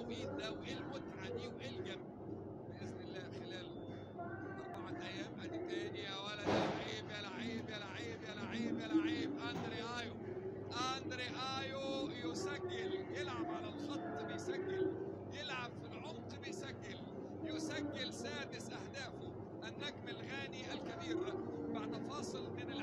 ومين ده وايه المتعه دي وايه الجمال باذن الله خلال اربعه ايام ادي تاني يا ولد يا لعيب يا لعيب يا لعيب يا لعيب يا لعيب اندري ايو اندري ايو يسجل يلعب على الخط بيسجل يلعب في العمق بيسجل يسجل سادس اهدافه النجم الغاني الكبير بعد فاصل من